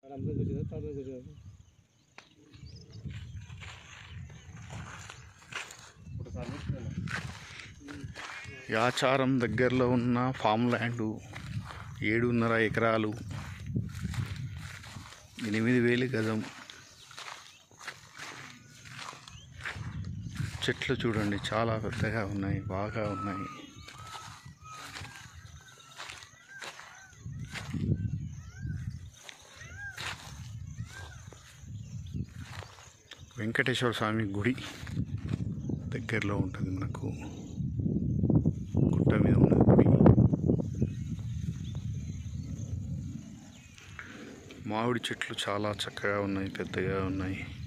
యాచారం దగ్గరలో ఉన్న farm land ఏడున్నర ఎకరాలు ఎనిమిది వేలు గజం చెట్లు చూడండి చాలా పెద్దగా ఉన్నాయి బాగా ఉన్నాయి వెంకటేశ్వర స్వామి గుడి దగ్గరలో ఉంటుంది మనకు గుట్ట మీద ఉన్నది గుడి మామిడి చెట్లు చాలా చక్కగా ఉన్నాయి పెద్దగా ఉన్నాయి